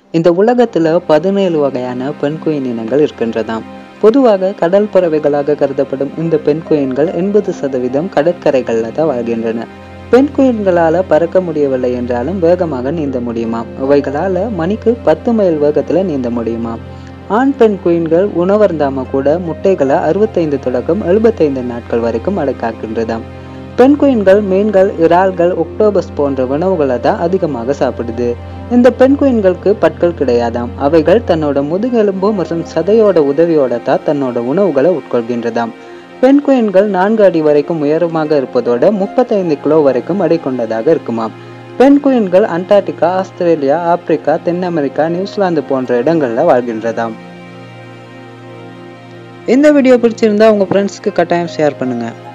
இந்த உலகத்துல பதினேழு வகையான பெண் குயின் இனங்கள் இருக்கின்றதாம் பொதுவாக கடல் பறவைகளாக கருதப்படும் இந்த பெண் குயின்கள் எண்பது சதவீதம் கடற்கரைகள்ல தான் வாழ்கின்றன பெண் குயின்களால பறக்க முடியவில்லை என்றாலும் வேகமாக நீந்த முடியுமாம் அவைகளால மணிக்கு பத்து மைல் வேகத்துல நீந்த முடியுமாம் ஆண் பெண் குயின்கள் உணவருந்தாம கூட முட்டைகளை அறுபத்தைந்து தொடக்கம் எழுபத்தைந்து நாட்கள் வரைக்கும் அடைக்காக்கின்றதாம் பெண் குயின்கள் மீன்கள் இறால்கள் ஒக்டோபஸ் போன்ற உணவுகளை தான் அதிகமாக சாப்பிடுது இந்த பெண் குயின்களுக்கு பற்கள் கிடையாதாம் அவைகள் தன்னோட முதுகெலும்பு மற்றும் சதையோட உதவியோட தான் தன்னோட உணவுகளை உட்கொள்கின்றதாம் பெண் குயின்கள் நான்கு அடி வரைக்கும் உயரமாக இருப்பதோட முப்பத்தைந்து கிலோ வரைக்கும் எடை கொண்டதாக இருக்குமாம் பெண் குயின்கள் அண்டார்டிகா ஆஸ்திரேலியா ஆப்பிரிக்கா தென் அமெரிக்கா நியூசிலாந்து போன்ற இடங்கள்ல வாழ்கின்றதாம் இந்த வீடியோ பிடிச்சிருந்தா உங்க ஃப்ரெண்ட்ஸ்க்கு கட்டாயம் ஷேர் பண்ணுங்க